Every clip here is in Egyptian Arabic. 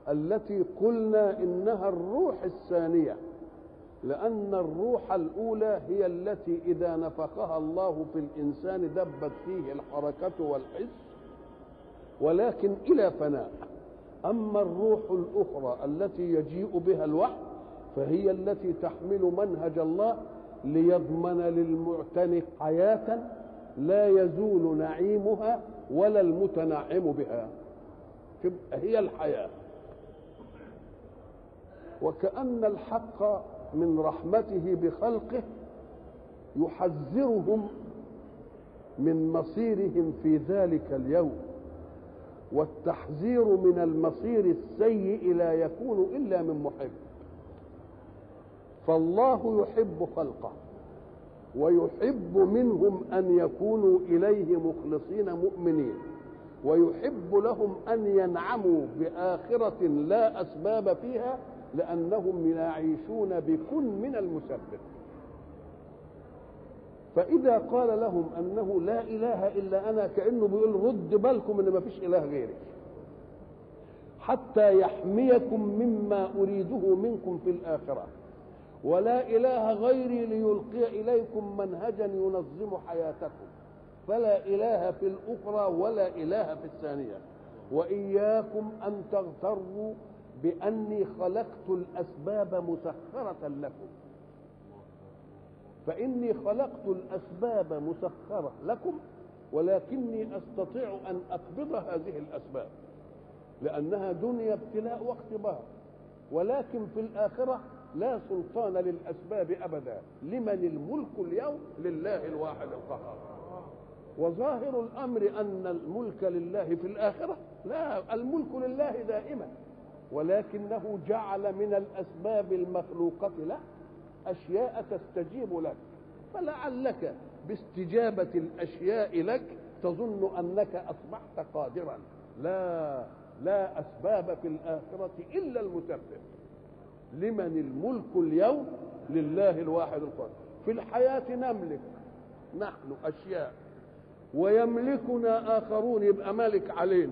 التي قلنا إنها الروح الثانية لأن الروح الأولى هي التي إذا نفخها الله في الإنسان دبت فيه الحركة والحس ولكن إلى فناء أما الروح الأخرى التي يجيء بها الوحي فهي التي تحمل منهج الله ليضمن للمعتنق حياة لا يزول نعيمها ولا المتنعم بها تبقى هي الحياة وكأن الحق من رحمته بخلقه يحذرهم من مصيرهم في ذلك اليوم والتحذير من المصير السيء لا يكون الا من محب فالله يحب خلقه ويحب منهم ان يكونوا اليه مخلصين مؤمنين ويحب لهم ان ينعموا باخره لا اسباب فيها لانهم يعيشون بكن من المسبب فاذا قال لهم انه لا اله الا انا كانه بيقول رد بالكم ان ما فيش اله غيري حتى يحميكم مما اريده منكم في الاخره ولا اله غيري ليلقي اليكم منهجا ينظم حياتكم فلا اله في الاخرى ولا اله في الثانيه واياكم ان تغتروا باني خلقت الاسباب مسخره لكم فاني خلقت الاسباب مسخره لكم ولكني استطيع ان اقبض هذه الاسباب لانها دنيا ابتلاء واختبار ولكن في الاخره لا سلطان للاسباب ابدا لمن الملك اليوم لله الواحد القهار وظاهر الامر ان الملك لله في الاخره لا الملك لله دائما ولكنه جعل من الاسباب المخلوقه له اشياء تستجيب لك فلعلك باستجابه الاشياء لك تظن انك اصبحت قادرا لا لا اسباب في الاخره الا المسبب لمن الملك اليوم لله الواحد القهار في الحياه نملك نحن اشياء ويملكنا اخرون يبقى مالك علينا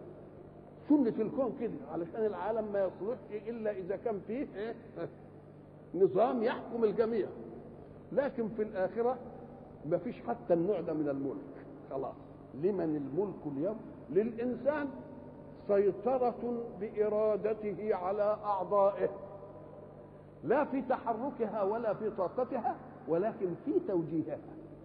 سنة الكون كده علشان العالم ما يصلحش إلا إذا كان فيه إيه؟ نظام يحكم الجميع لكن في الآخرة ما فيش حتى النوع ده من الملك خلاص لمن الملك اليوم للإنسان سيطرة بإرادته على أعضائه لا في تحركها ولا في طاقتها ولكن في توجيهها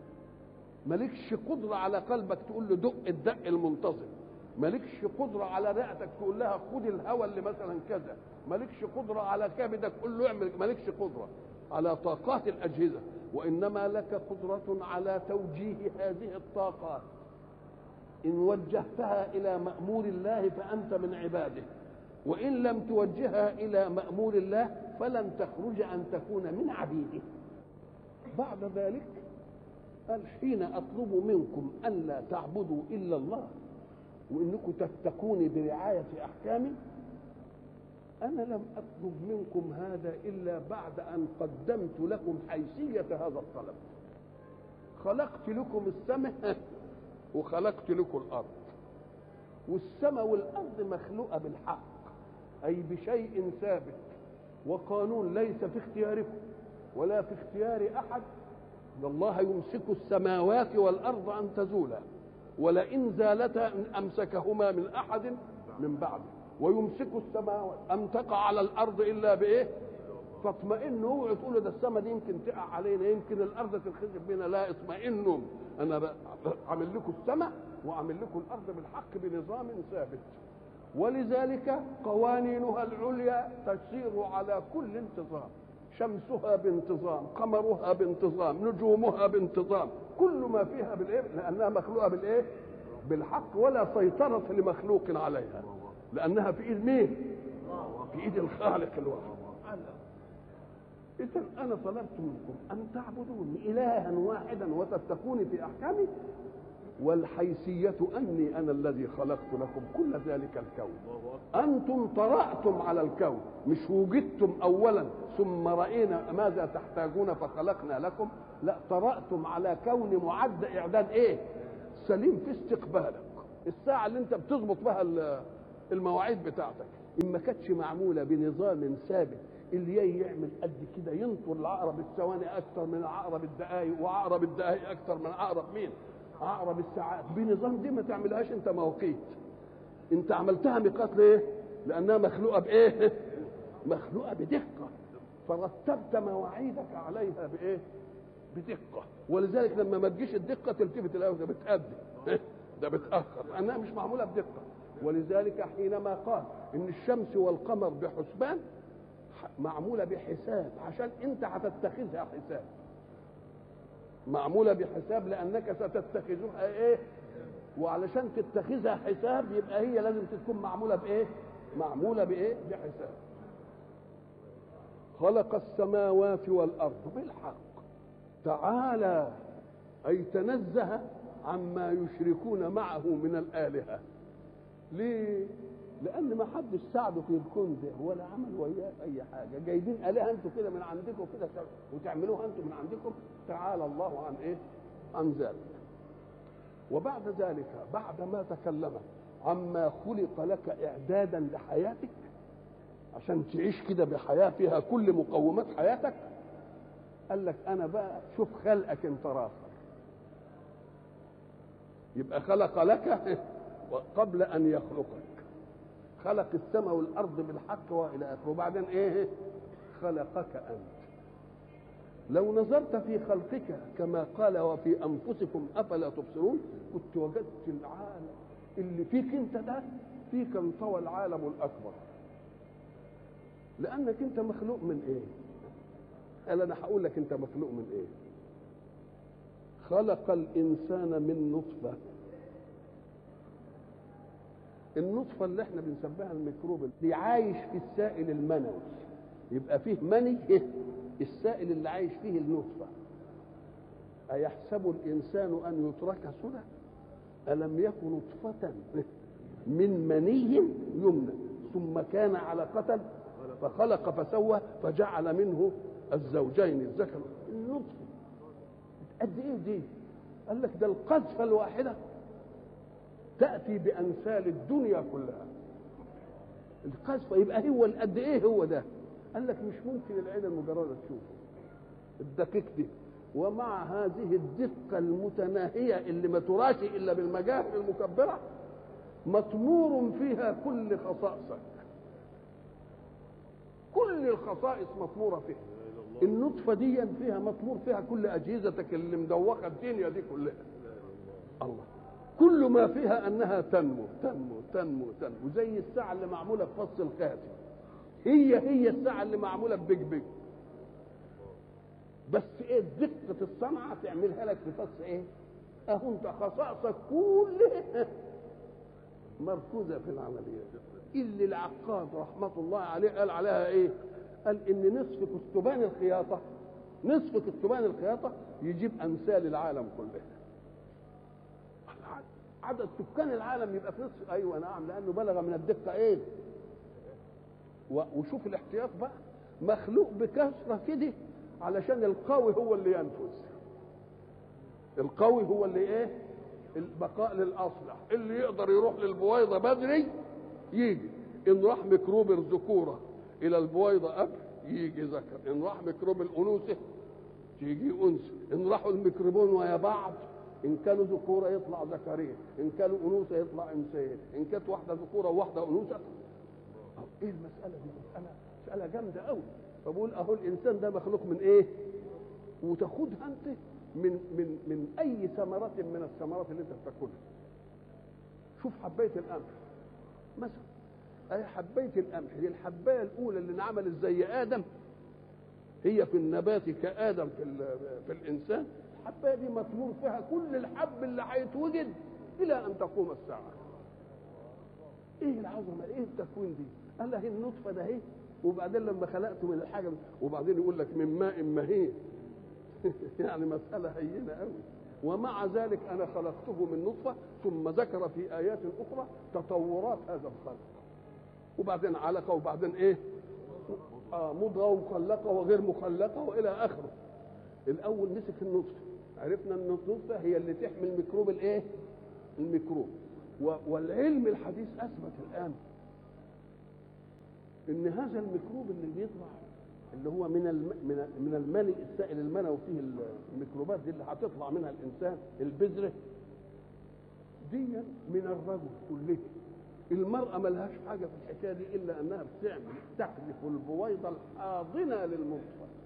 مالكش قدرة على قلبك تقول له دق الدق المنتظم مالكش قدرة على رئتك تقول لها خد الهوى اللي مثلا كذا مالكش قدرة على كبدك تقول له اعمل مالكش قدرة على طاقات الأجهزة وإنما لك قدرة على توجيه هذه الطاقات إن وجهتها إلى مأمور الله فأنت من عباده وإن لم توجهها إلى مأمور الله فلن تخرج أن تكون من عبيده بعد ذلك قال حين أطلب منكم ألا تعبدوا إلا الله وانكم تتقوني برعايه احكامي انا لم اطلب منكم هذا الا بعد ان قدمت لكم حيثيه هذا الطلب خلقت لكم السماء وخلقت لكم الارض والسماء والارض مخلوقه بالحق اي بشيء ثابت وقانون ليس في اختياركم ولا في اختيار احد ان الله يمسك السماوات والارض ان تزولا ولئن زالتا إن امسكهما من احد من بعده ويمسك السماوات ان تقع على الارض الا بايه فاطمئنوا اوعوا تقولوا ده السماء دي يمكن تقع علينا يمكن الارض تنخسف بينا لا اطمئنوا انا عامل لكم السماء وعامل لكم الارض بالحق بنظام ثابت ولذلك قوانينها العليا تسير على كل انتظام شمسها بانتظام قمرها بانتظام نجومها بانتظام كل ما فيها بالايه لانها مخلوقه بالايه بالحق ولا سيطره لمخلوق عليها لانها في ايد مين في ايد الخالق الواحد اذا انا طلبت منكم ان تعبدوني الها واحدا وتتقوني في احكامي والحيثية أني أنا الذي خلقت لكم كل ذلك الكون أنتم طرأتم على الكون مش وجدتم أولا ثم رأينا ماذا تحتاجون فخلقنا لكم لا طرأتم على كون معد إعداد إيه سليم في استقبالك الساعة اللي أنت بتظبط بها المواعيد بتاعتك ان ما كانتش معموله بنظام ثابت اللي يعمل قد كده ينطر العقرب الثواني اكتر من عقرب الدقائق وعقرب الدقائق اكتر من عقرب مين عقرب الساعات بنظام دي ما تعملهاش انت مواقيت انت عملتها ميقات ليه لانها مخلوقه بايه مخلوقه بدقه فرتبت مواعيدك عليها بايه بدقه ولذلك لما ما تجيش الدقه تلتفت الاول ده بتأدي ده بتاخر لانها مش معموله بدقه ولذلك حينما قال ان الشمس والقمر بحسبان معموله بحساب عشان انت هتتخذها حساب معموله بحساب لانك ستتخذها ايه وعلشان تتخذها حساب يبقى هي لازم تكون معموله بايه معموله بايه بحساب خلق السماوات والارض بالحق تعالى اي تنزه عما يشركون معه من الالهه ليه لان ما حدش ساعده في الكون ده ولا عمل وياه اي حاجه جايبين الهه انتوا كده من عندكم كده وتعملوها انتوا من عندكم تعالى الله عن ايه عن ذلك وبعد ذلك بعد ما تكلم عما خلق لك اعدادا لحياتك عشان تعيش كده بحياه فيها كل مقومات حياتك قال لك انا بقى شوف خلقك انت راسك يبقى خلق لك قبل ان يخلقك خلق السماء والارض بالحق والى اخره وبعدين ايه خلقك انت لو نظرت في خلقك كما قال وفي انفسكم افلا تبصرون كنت وجدت العالم اللي فيك انت ده فيك انطوى العالم الاكبر لانك انت مخلوق من ايه قال انا هقول لك انت مخلوق من ايه خلق الانسان من نطفه النطفه اللي احنا بنسميها الميكروب اللي عايش في السائل المنوي يبقى فيه مني السائل اللي عايش فيه النطفه أيحسب الإنسان أن يترك سدى ألم يكن نطفة من مني يمنى ثم كان علقة فخلق فسوى فجعل منه الزوجين الذكر النطفة قد ايه دي قال لك ده القذفة الواحدة تأتي بأمثال الدنيا كلها القذفة يبقى هو قد ايه هو ده قال لك مش ممكن العين المجردة تشوفه الدقيق دي ومع هذه الدقة المتناهية اللي ما تراش إلا بالمجاهر المكبرة مطمور فيها كل خصائصك كل الخصائص مطمورة فيها النطفة دي فيها مطمور فيها كل أجهزتك اللي مدوخة الدنيا دي كلها الله كل ما فيها أنها تنمو تنمو تنمو تنمو زي الساعة اللي معمولة في فص الخاتم هي هي الساعة اللي معمولة ببيج بيج بس ايه دقة الصنعة تعملها لك في فص ايه اهو انت خصائصك كلها مركوزة في العملية اللي العقاد رحمة الله عليه قال عليها ايه قال ان نصف كتبان الخياطة نصف كتبان الخياطة يجيب امثال العالم كلها عدد سكان العالم يبقى في نصف ايوه نعم لانه بلغ من الدقة ايه وشوف الاحتياط بقى مخلوق بكثرة كده علشان القوي هو اللي ينفذ القوي هو اللي ايه البقاء للاصلح اللي يقدر يروح للبويضه بدري يجي ان راح ميكروب الذكوره الى البويضه قبل يجي ذكر ان راح ميكروب الانوثه تيجي انثى ان راحوا الميكروبون ويا بعض ان كانوا ذكوره يطلع ذكرين ان كانوا انوثه يطلع انثيين ان كانت واحده ذكوره وواحده انوثه ايه المساله دي مساله مساله جامده قوي فبقول اهو الانسان ده مخلوق من ايه وتاخدها انت من من من اي ثمرة من الثمرات اللي انت بتاكلها شوف حباية القمح مثلا اي حباية القمح دي الحباية الاولى اللي انعملت زي ادم هي في النبات كادم في في الانسان الحباية دي مطمور فيها كل الحب اللي هيتوجد الى ان تقوم الساعة ايه العظمة ايه التكوين دي قال لها النطفة ده اهي وبعدين لما خلقته من الحاجه وبعدين يقول لك من ماء مهين يعني مساله هينه قوي ومع ذلك انا خلقته من نطفه ثم ذكر في ايات اخرى تطورات هذا الخلق وبعدين علقه وبعدين ايه آه مضغه ومخلقه وغير مخلقه والى اخره الاول مسك النطفه عرفنا ان النطفه هي اللي تحمل ميكروب الايه الميكروب والعلم الحديث اثبت الان ان هذا الميكروب اللي بيطلع اللي هو من الم... من من الملء السائل المنوي فيه الميكروبات دي اللي هتطلع منها الانسان البذره دي من الرجل كله المرأة ملهاش حاجة في الحكاية دي إلا أنها بتعمل تحذف البويضة الحاضنة للمبصر